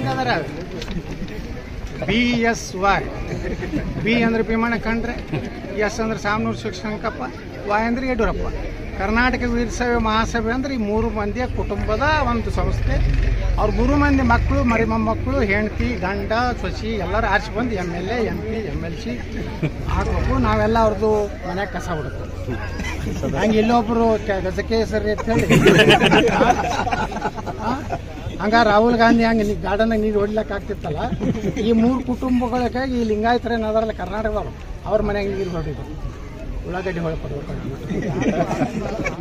ಮಂದಿ ಅದಾರ B S Y B ಅಂದ್ರೆ ಭೀಮಣ್ಣ ಖಂಡ್ರೆ ಎಸ್ ಅಂದ್ರೆ ಸಾಮನೂರು ಶಿಕ್ಷಣಕಪ್ಪ ವೈ ಅಂದ್ರೆ ಯಡಿಯೂರಪ್ಪ ಕರ್ನಾಟಕ ವೀರಸಭೆ ಮಹಾಸಭೆ ಅಂದ್ರೆ ಈ ಮೂರು ಮಂದಿಯ ಕುಟುಂಬದ ಒಂದು ಸಂಸ್ಥೆ ಅವ್ರ ಮೂರು ಮಂದಿ ಮಕ್ಕಳು ಮರಿ ಮೊಮ್ಮಕ್ಕಳು ಹೆಂಡತಿ ಗಂಡ ಸೊಸಿ ಎಲ್ಲರೂ ಆರಿಸಿ ಬಂದು M L A M P M L C ಹಾಕ್ಬೇಕು ನಾವೆಲ್ಲ ಅವ್ರದ್ದು ಮನ್ಯಾಗ ಕಸ ಬಿಡುತ್ತೆ ಹಂಗೆ ಇಲ್ಲೊಬ್ರು ಕೆ- ಗಜಕೇಸರಿ ಅಂತ ಹೇಳಿ ಆ? ಹಂಗ ರಾಹುಲ್ ಗಾಂಧಿ ಹಂಗೆ ನೀ ಗಾರ್ಡನ್ನಾಗ ನೀರು ಹೊಡ್ಲಕ್ಕೆ ಆಗ್ತಿತ್ತಲ್ಲ ಈ ಮೂರು ಕುಟುಂಬಗಳಿಗಾಗಿ ಈ ಲಿಂಗಾಯತರೇನು ಅದಾರಲ್ಲ ಕರ್ನಾಟಕದವರು ಅವ್ರ ಮನೆಯಾಗ ನೀರು ಹೊಡಿದ್ರು ಉಳ್ಳಾಗಡ್ಡಿ ಹೊಳಪಡ್ಬೇಕು